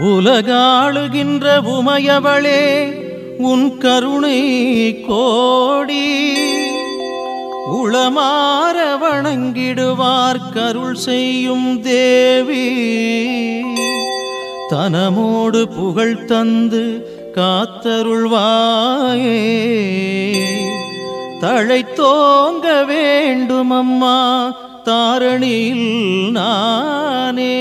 உலகாளுகின்ற உமையவளே உன் கருணை கோடி உளமாற வணங்கிடுவார் கருள் செய்யும் தேவி தனமோடு புகழ் தந்து காத்தருள்வாயே தழைத்தோங்க வேண்டும் அம்மா தாரணியில் நானே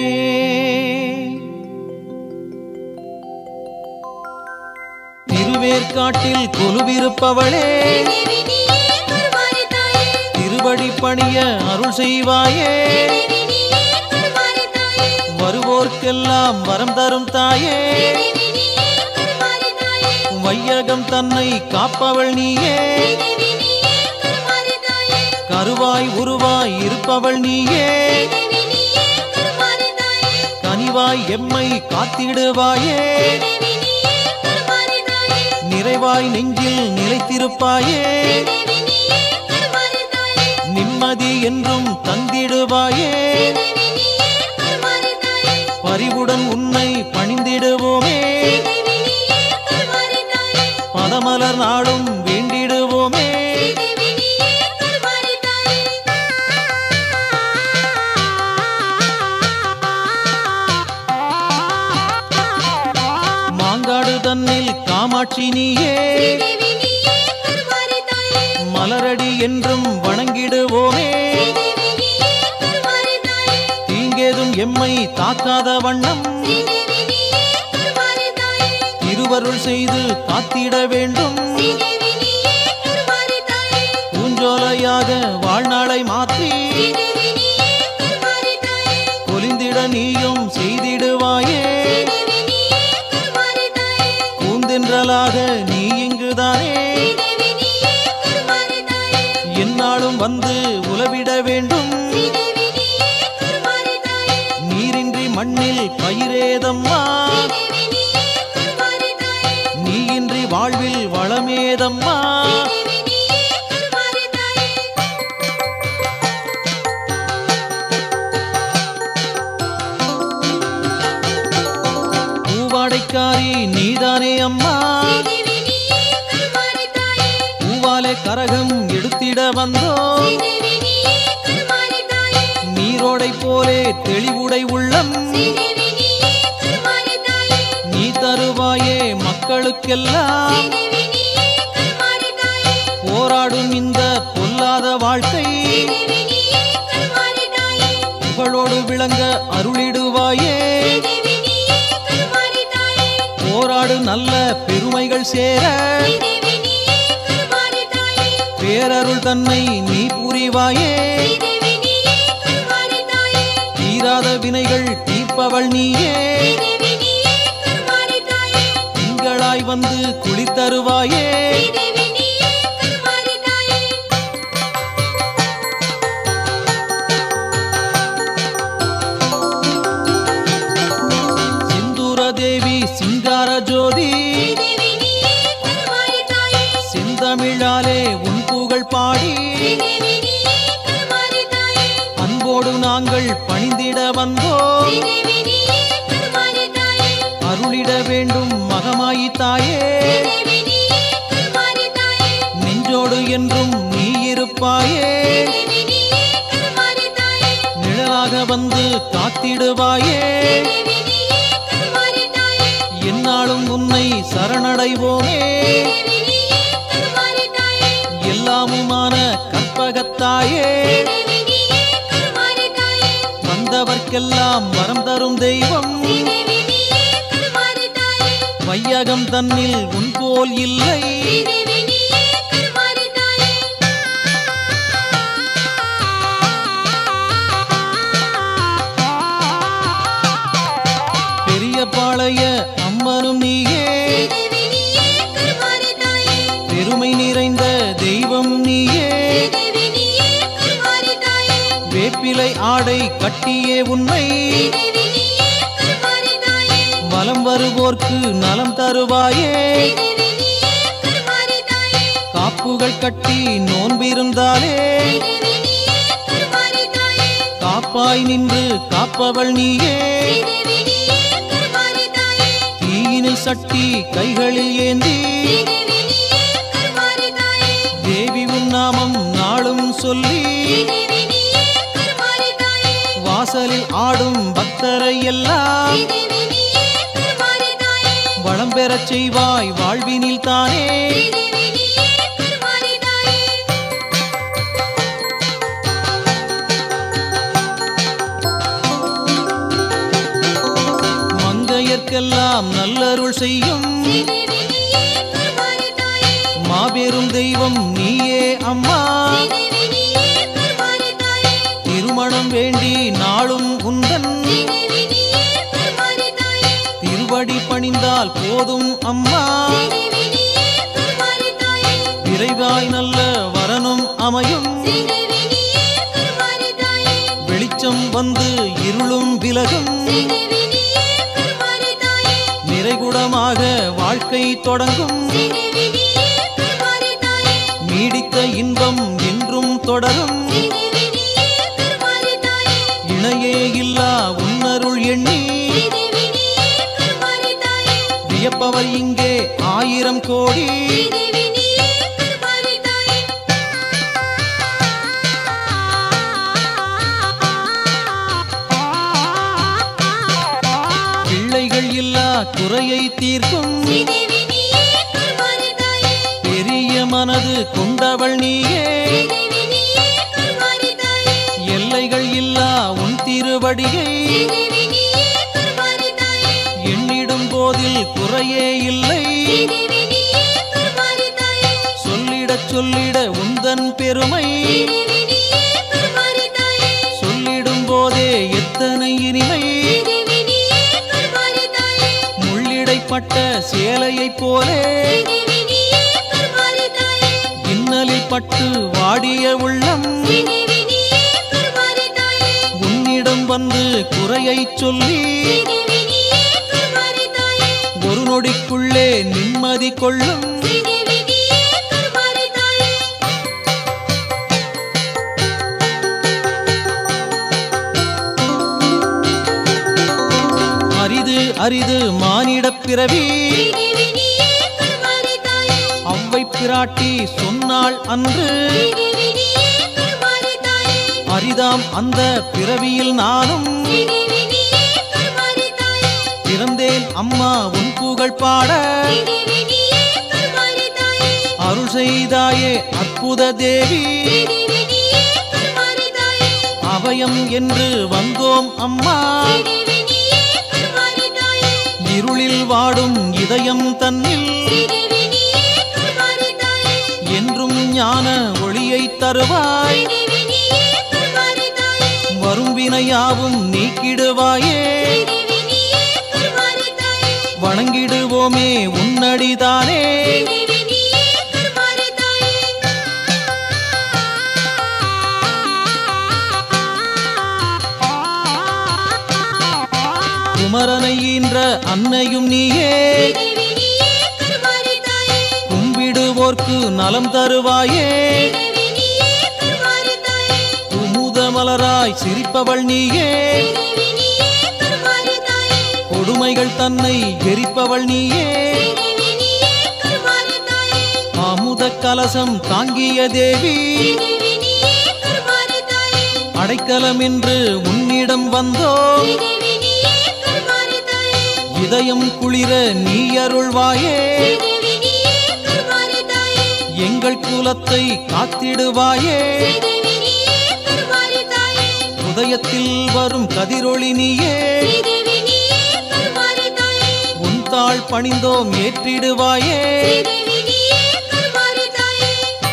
திருவேற்காட்டில் கொலுவிருப்பவளே தேவி நீயே கருமாரி தாயே திருவடி பணிய அருள் செய்வாயே தேவி நீயே கருமாரி தாயே வருவோர்க்கெல்லாம் வரம் தரும் தாயே தேவி நீயே கருமாரி தாயே வையகம் தன்னை காப்பவள் நீயே தேவி நீயே கருமாரி தாயே கருவாய் உருவாய் இருப்பவள் நீயே தேவி நீயே கருமாரி தாயே கனிவாய் எம்மை காத்திடுவாயே தேவி நீயே கருமாரி தாயே நிறைவாய் நெஞ்சில் நிலைத்திருப்பாயே தேவி நீயே கருமாரி தாயே நிம்மதி என்றும் தந்திடுவாயே தேவி நீயே கருமாரி தாயே பரிவுடன் உன்னை பணிந்திடுவோமே தேவி நீயே கருமாரி தாயே பதமலர் நாடும் வேண்டிடுவோமே தேவி நீயே கருமாரி தாயே மாங்காடு தன்னில் காமாட்சி நீயே தேவி நீயே கருமாரி தாயே மலரடி என்றும் வணங்கிடுவோமே தேவி நீயே கருமாரி தாயே தீங்கேதும் எம்மை தாக்காத வண்ணம் தேவி நீயே கருமாரி தாயே திருவருள் செய்து காத்திட வேண்டும் தேவி நீயே கருமாரி தாயே பூஞ்சோலையாக வாழ்நாளை மாற்றி தேவி நீயே கருமாரி தாயே பொலிந்திட நீயும் செய்திடுவாயே தேவி நீயே கருமாரி தாயே பூந்தென்றலாக நீ இங்குதானே தேவி நீயே கருமாரி தாயே எந்நாளும் வந்து உலவிட வேண்டும் தேவி நீயே கருமாரி தாயே நீரின்றி மண்ணில் பயிரேதம்மா தேவி நீயே கருமாரி தாயே நீயின்றி வாழ்வில் வளமேதம்மா தேவி நீயே கருமாரி தாயே பூவாடைக்காரி நீதானே அம்மா தேவி நீயே கருமாரி தாயே பூவாலே கரகம் எடுத்திட வந்தோம் தேவி நீயே கருமாரி தாயே நீரோடை போலே தெளிவுடை உள்ளம் தேவி நீயே கருமாரி தாயே நீ தருவாயே மக்களுக்கெல்லாம் தேவி நீயே கருமாரி தாயே போராடும் இந்த பொல்லாத வாழ்க்கை தேவி நீயே கருமாரி தாயே புகழோடு விளங்க அருளிடுவாயே தேவி நீயே கருமாரி தாயே போராடு நல்ல பெருமைகள் சேர தேவி நீயே கருமாரி தாயே பேரருள் தன்னை நீ புரிவாயே தேவி நீயே கருமாரி தாயே தீராத வினைகள் தீர்ப்பவள் நீயே தேவி நீயே கருமாரி தாயே திங்களாய் வந்து குளித்தருவாயே தேவி நீயே கருமாரி தாயே சிந்தூர தேவி சிங்கார ஜோதி தேவி நீயே கருமாரி தாயே செந்தமிழாலே உன் புகழ் பாடி தேவி நீயே கருமாரி தாயே அன்போடு நாங்கள் பணிந்திட வந்தோம் தேவி நீயே கருமாரி தாயே அருளிட வேண்டும் மகமாயி தாயே தேவி நீயே கருமாரி தாயே நெஞ்சோடு என்றும் நீ இருப்பாயே தேவி நீயே கருமாரி தாயே நிழலாக வந்து காத்திடுவாயே தேவி நீயே கருமாரி தாயே என்னாலும் உன்னை சரணடைவோமே தேவி நீயே கருமாரி தாயே எல்லாமுமான கற்பகத்தாயே தேவி நீயே கருமாரி தாயே வந்தவர்க்கெல்லாம் வரம் தரும் தெய்வம் தேவி நீயே கருமாரி தாயே வையகம் தன்னில் உன் போல் இல்லை தேவி நீயே கருமாரி தாயே பெரிய பாளைய அம்மனும் நீயே தேவி நீயே கருமாரி தாயே பெருமை நிறைந்த தெய்வம் நீயே தேவி நீயே கருமாரி தாயே வேப்பிலை ஆடை கட்டியே உன்னை தேவி நீயே கருமாரி தாயே வலம் வருவோர்க்கு நலம் தருவாயே தேவி நீயே கருமாரி தாயே காப்புகள் கட்டி நோன்பிருந்தாலே தேவி நீயே கருமாரி தாயே காப்பாய் நின்று காப்பவள் நீயே தேவி நீயே கருமாரி தன்னில் சட்டி கைகளில் ஏந்தி ஸ்ரீதேவி நீயே கருமாரி தாயே தேவி உன் நாமம் நாளும் சொல்லி ஸ்ரீதேவி நீயே கருமாரி தாயே வாசலில் ஆடும் பக்தரை எல்லாம் ஸ்ரீதேவி நீயே கருமாரி தாயே வளம் பெறச் செய்வாய் வாழ்வினில் தானே ஸ்ரீதேவி நீயே கருமாரி தாயே மங்கையர்க்கெல்லாம் நல்லருள் செய்யும் ஸ்ரீதேவி நீயே கருமாரி தாயே மாபெரும் தெய்வம் நீயே அம்மா ஸ்ரீதேவி நீயே கருமாரி தாயே திருமணம் வேண்டி நாளும் உந்தன் ஸ்ரீதேவி நீயே கருமாரி தாயே திருவடி பணிந்தால் போதும் அம்மா ஸ்ரீதேவி நீயே கருமாரி தாயே விரைவாய் நல்ல வரனும் அமையும் ஸ்ரீதேவி நீயே கருமாரி தாயே வெளிச்சம் வந்து இருளும் விலகும் ஸ்ரீதேவி நீயே கருமாரி தாயே நிறைகுடமாக வாழ்க்கை தொடங்கும் ஸ்ரீதேவி நீயே கருமாரி தாயே நீடித்த இன்பம் என்றும் தொடரும் ஸ்ரீதேவி நீயே கருமாரி தாயே இணையே இல்லா உன்னருள் எண்ணி ஸ்ரீதேவி நீயே கருமாரி தாயே வியப்பவர் இங்கே ஆயிரம் கோடி ஸ்ரீதேவி நீயே கருமாரி தாயே பிள்ளைகள் இல்லா குறையை தீர்க்கும் ஸ்ரீதேவி நீயே கருமாரி தாயே பெரிய மனது கொண்டவள் நீயே ஸ்ரீதேவி நீயே கருமாரி தாயே எல்லைகள் இல்லா உன் திருவடியை ஸ்ரீதேவி நீயே கருமாரி தாயே எண்ணிடும் போதில் குறையே இல்லை ஸ்ரீதேவி நீயே கருமாரி தாயே சொல்லிடச் சொல்லிட உந்தன் பெருமை ஸ்ரீதேவி நீயே கருமாரி தாயே சொல்லிடும் போதே எத்தனை இனிமை ஸ்ரீதேவி நீயே கருமாரி தாயே முள்ளிடைப்பட்ட சேலையைப் போலே ஸ்ரீதேவி நீயே கருமாரி தாயே இன்னலில் பட்டு வாடிய உள்ளம் ஸ்ரீதேவி நீயே கருமாரி தாயே உன்னிடம் வந்து குறையைச் சொல்லி ஸ்ரீதேவி நீயே கருமாரி தாயே ஒரு நொடிக்குள்ளே நிம்மதி கொள்ளும் ஸ்ரீதேவி நீயே கருமாரி தாயே அரிது அரிது மானிடப் பிறவி ஸ்ரீதேவி நீயே கருமாரி தாயே அவ்வை பிராட்டி சொன்னாள் அன்று ஸ்ரீதேவி நீயே கருமாரி தாயே அரிதாம் அந்த பிறவியில் நானும் ஸ்ரீதேவி நீயே கருமாரி தாயே பிறந்தேன் அம்மா உன் புகழ் பாட ஸ்ரீதேவி நீயே கருமாரி தாயே அருள் செய்தாயே அற்புத தேவி ஸ்ரீதேவி நீயே கருமாரி தாயே அபயம் என்று வந்தோம் அம்மா ஸ்ரீதேவி நீயே கருமாரி தாயே இருளில் வாடும் இதயம் தன்னில் ஸ்ரீதேவி நீயே கருமாரி தாயே என்றும் ஞான ஒளியை தருவாய் ஸ்ரீதேவி நீயே கருமாரி தாயே வரும் வினையாவும் நீக்கிடுவாயே ஸ்ரீதேவி நீயே கருமாரி தாயே வணங்கிடுவோமே உன்னடிதானே ஸ்ரீதேவி நீயே கருமாரி தாயே குமரனை ஈன்ற அன்னையும் நீயே ஸ்ரீதேவி நீயே கருமாரி தாயே கும்பிடுவோர்க்கு நலம் தருவாயே ஸ்ரீதேவி நீயே கருமாரி தாயே குமுத மலராய் சிரிப்பவள் நீயே ஸ்ரீதேவி நீயே கருமாரி தாயே கொடுமைகள் தன்னை எரிப்பவள் நீயே ஸ்ரீதேவி நீயே கருமாரி தாயே அமுத கலசம் தாங்கிய தேவி ஸ்ரீதேவி நீயே கருமாரி தாயே அடைக்கலம் என்று உன்னிடம் வந்தோம் ஸ்ரீதேவி நீயே கருமாரி தாயே இதயம் குளிர நீ அருள்வாயே ஸ்ரீதேவி நீயே கருமாரி தாயே எங்கள் குலத்தை காத்திடுவாயே ஸ்ரீதேவி நீயே கருமாரி தாயே உதயத்தில் வரும் கதிரொளி நீயே ஸ்ரீதேவி நீயே கருமாரி தாயே உன் தாள் பணிந்தோம் ஏற்றிடுவாயே ஸ்ரீதேவி நீயே கருமாரி தாயே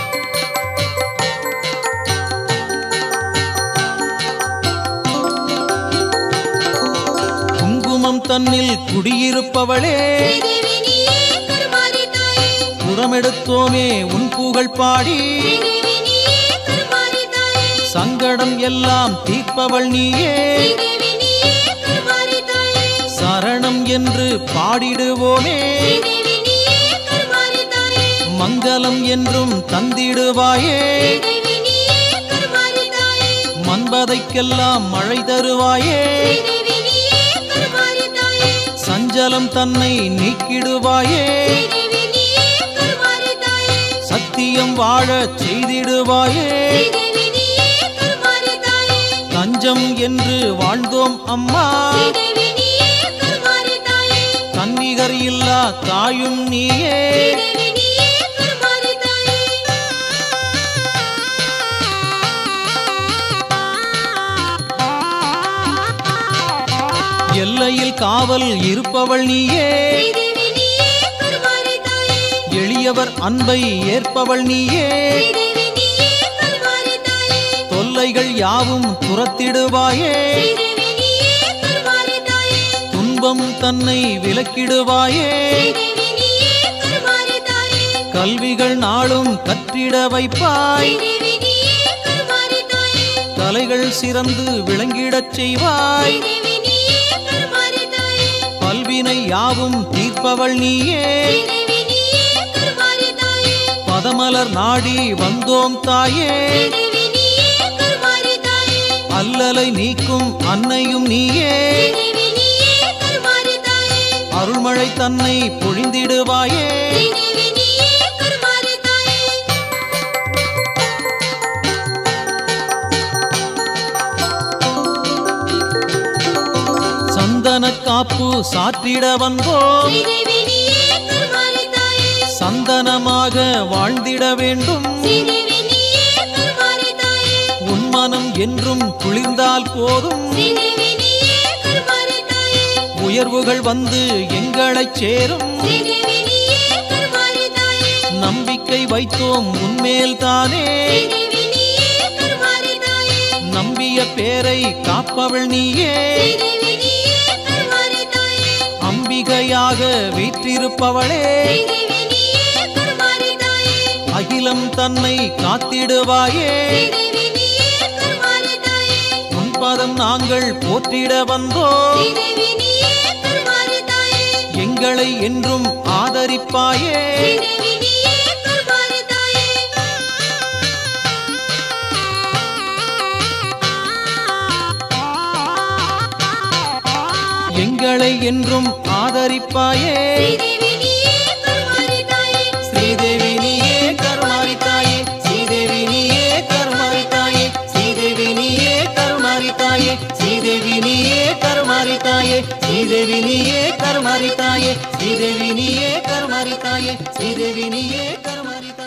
குங்குமம் தன்னில் குடியிருப்பவளே ஸ்ரீதேவி நீயே கருமாரி தாயே புறமெடுத்தோமே உன் புகழ் பாடி ஸ்ரீதேவி நீயே கருமாரி தாயே சங்கடம் எல்லாம் தீர்ப்பவள் நீயே ஸ்ரீதேவி நீயே கருமாரி தாயே சரணம் என்று பாடிடுவோமே ஸ்ரீதேவி நீயே கருமாரி தாயே மங்களம் என்றும் தந்திடுவாயே ஸ்ரீதேவி நீயே கருமாரி தாயே மன்பதைக்கெல்லாம் மழை தருவாயே ஸ்ரீதேவி நீயே கருமாரி தாயே சஞ்சலம் தன்னை நீக்கிடுவாயே ஸ்ரீதேவி நீயே கருமாரி தாயே சத்தியம் வாழச் செய்திடுவாயே ஸ்ரீதேவி நீயே கருமாரி தாயே தஞ்சம் என்று வாழ்ந்தோம் அம்மா ஸ்ரீதேவி நீயே கருமாரி தாயே தன்னிகர் இல்லா தாயும் நீயே ஸ்ரீதேவி நீயே கருமாரி தாயே எல்லையில் காவல் இருப்பவள் நீயே ஸ்ரீதேவி நீயே கருமாரி தாயே எளியவர் அன்பை ஏற்பவள் நீயே ஸ்ரீதேவி நீயே கருமாரி தாயே தொல்லைகள் யாவும் துரத்திடுவாயே ஸ்ரீதேவி நீயே கருமாரி தாயே துன்பம் தன்னை விலக்கிடுவாயே ஸ்ரீதேவி நீயே கருமாரி தாயே கல்விகள் நாளும் கற்றிட வைப்பாய் ஸ்ரீதேவி நீயே கருமாரி தாயே கலைகள் சிறந்து விளங்கிடச் செய்வாய் ஸ்ரீதேவி நீயே கருமாரி தாயே பல்வினை யாவும் தீர்ப்பவள் நீயே ஸ்ரீதேவி நீயே கருமாரி தாயே பதமலர் நாடி வந்தோம் தாயே ஸ்ரீதேவி நீயே கருமாரி தாயே அல்லலை நீக்கும் அன்னையும் நீயே ஸ்ரீதேவி நீயே கருமாரி தாயே அருள்மழை தன்னை பொழிந்திடுவாயே ஸ்ரீதேவி நீயே கருமாரி தாயே சந்தன காப்பு சாற்றிட வந்தோம் ஸ்ரீதேவி நீயே கருமாரி தாயே சந்தனமாக வாழ்ந்திட வேண்டும் ஸ்ரீதேவி நீயே கருமாரி தாயே உன் மனம் என்றும் குளிர்ந்தால் போதும் ஸ்ரீதேவி நீயே கருமாரி தாயே உயர்வுகள் வந்து எங்களைச் சேரும் ஸ்ரீதேவி நீயே கருமாரி தாயே நம்பிக்கை வைத்தோம் உன்மேல் தானே ஸ்ரீதேவி நீயே கருமாரி தாயே நம்பிய பேரை காப்பவள் நீயே ஸ்ரீதேவி நீயே கருமாரி தாயே அம்பிகையாக வீற்றிருப்பவளே ஸ்ரீதேவி நீயே கருமாரி தாயே அகிலம் தன்னை காத்திடுவாயே ஸ்ரீதேவி நீயே கருமாரி தாயே உன் பதம் நாங்கள் போற்றிட வந்தோம் ஸ்ரீதேவி நீயே கருமாரி தாயே எங்களை என்றும் ஆதரிப்பாயே ஸ்ரீதேவி நீயே கருமாரி தாயே எங்களை என்றும் ஆதரிப்பாயே ஸ்ரீதேவி நீயே கருமாரி தாயே ஸ்ரீதேவி நீயே கருமாரி தாயே ஸ்ரீதேவி நீயே கருமாரி தாயே ஸ்ரீதேவி நீயே கருமாரி தாயே ஸ்ரீதேவி நீயே கருமாரி தாயே ஸ்ரீதேவி நீயே கருமாரி தாயே ஸ்ரீதேவி நீயே கருமாரி தாயே ஸ்ரீதேவி நீயே கருமாரி தாயே